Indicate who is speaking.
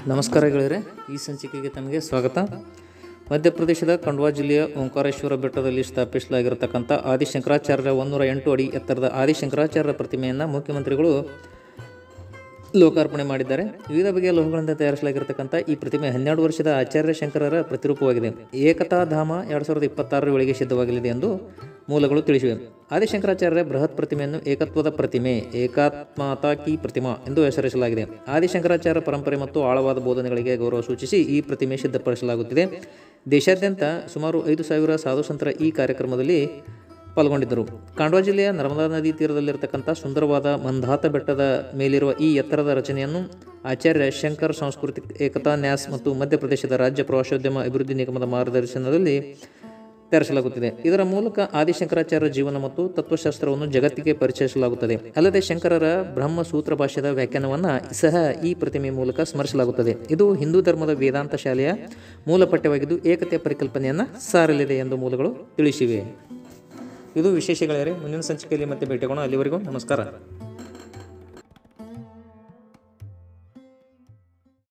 Speaker 1: ನಮಸ್ಕಾರ ಗೆಳೆಯರೆ ಈ ಸಂಚಿಕೆಗೆ ತಮಗೆ ಸ್ವಾಗತ ಮಧ್ಯಪ್ರದೇಶದ ಖಂಡ್ವಾ ಜಿಲ್ಲೆಯ ಓಂಕಾರೇಶ್ವರ ಬೆಟ್ಟದಲ್ಲಿ ಸ್ಥಾಪಿಸಲಾಗಿರತಕ್ಕಂಥ ಆದಿಶಂಕರಾಚಾರ್ಯರ ಒಂದೂರ ಎಂಟು ಅಡಿ ಎತ್ತರದ ಆದಿಶಂಕರಾಚಾರ್ಯರ ಪ್ರತಿಮೆಯನ್ನು ಮುಖ್ಯಮಂತ್ರಿಗಳು ಲೋಕಾರ್ಪಣೆ ಮಾಡಿದ್ದಾರೆ ವಿವಿಧ ಬಗೆಯ ಲೋಹಗಳಿಂದ ತಯಾರಿಸಲಾಗಿರತಕ್ಕಂಥ ಈ ಪ್ರತಿಮೆ ಹನ್ನೆರಡು ವರ್ಷದ ಆಚಾರ್ಯ ಶಂಕರರ ಪ್ರತಿರೂಪವಾಗಿದೆ ಏಕತಾಧಾಮ ಎರಡು ಸಾವಿರದ ಇಪ್ಪತ್ತಾರರ ವೇಳೆಗೆ ಸಿದ್ಧವಾಗಲಿದೆ ಎಂದು ಮೂಲಗಳು ತಿಳಿಸಿವೆ ಆದಿಶಂಕರಾಚಾರ್ಯರ ಬೃಹತ್ ಪ್ರತಿಮೆಯನ್ನು ಏಕತ್ವದ ಪ್ರತಿಮೆ ಏಕಾತ್ಮಾತಾ ಕಿ ಪ್ರತಿಮಾ ಎಂದು ಹೆಸರಿಸಲಾಗಿದೆ ಆದಿಶಂಕರಾಚಾರ್ಯ ಪರಂಪರೆ ಮತ್ತು ಆಳವಾದ ಬೋಧನೆಗಳಿಗೆ ಗೌರವ ಸೂಚಿಸಿ ಈ ಪ್ರತಿಮೆ ಸಿದ್ಧಪಡಿಸಲಾಗುತ್ತಿದೆ ದೇಶಾದ್ಯಂತ ಸುಮಾರು ಐದು ಸಾವಿರ ಸಾಧು ಸಂತರ ಈ ಕಾರ್ಯಕ್ರಮದಲ್ಲಿ ಪಾಲ್ಗೊಂಡಿದ್ದರು ಕಾಂಡ್ವಾ ಜಿಲ್ಲೆಯ ನರ್ಮದಾ ನದಿ ತೀರದಲ್ಲಿರತಕ್ಕಂಥ ಸುಂದರವಾದ ಮಂಧಾತ ಬೆಟ್ಟದ ಮೇಲಿರುವ ಈ ಎತ್ತರದ ರಚನೆಯನ್ನು ಆಚಾರ್ಯ ಶಂಕರ್ ಸಾಂಸ್ಕೃತಿಕ ಏಕತಾ ನ್ಯಾಸ್ ಮತ್ತು ಮಧ್ಯಪ್ರದೇಶದ ರಾಜ್ಯ ಪ್ರವಾಸೋದ್ಯಮ ಅಭಿವೃದ್ಧಿ ನಿಗಮದ ಮಾರ್ಗದರ್ಶನದಲ್ಲಿ ತಯಾರಿಸಲಾಗುತ್ತಿದೆ ಇದರ ಮೂಲಕ ಆದಿಶಂಕರಾಚಾರ್ಯ ಜೀವನ ಮತ್ತು ತತ್ವಶಾಸ್ತ್ರವನ್ನು ಜಗತ್ತಿಗೆ ಪರಿಚಯಿಸಲಾಗುತ್ತದೆ ಅಲ್ಲದೆ ಶಂಕರರ ಬ್ರಹ್ಮ ಸೂತ್ರ ಭಾಷ್ಯದ ವ್ಯಾಖ್ಯಾನವನ್ನು ಸಹ ಈ ಪ್ರತಿಮೆ ಮೂಲಕ ಸ್ಮರಿಸಲಾಗುತ್ತದೆ ಇದು ಹಿಂದೂ ಧರ್ಮದ ವೇದಾಂತ ಶಾಲೆಯ ಮೂಲ ಪಠ್ಯವಾಗಿದ್ದು ಏಕತೆಯ ಪರಿಕಲ್ಪನೆಯನ್ನು ಸಾರಲಿದೆ ಎಂದು ಮೂಲಗಳು ತಿಳಿಸಿವೆ ಇದು ವಿಶೇಷಗಳೇ ಮುಂದಿನ ಸಂಚಿಕೆಯಲ್ಲಿ ಮತ್ತೆ ಭೇಟಿಯಾಗೋಣ ಅಲ್ಲಿವರೆಗೂ ನಮಸ್ಕಾರ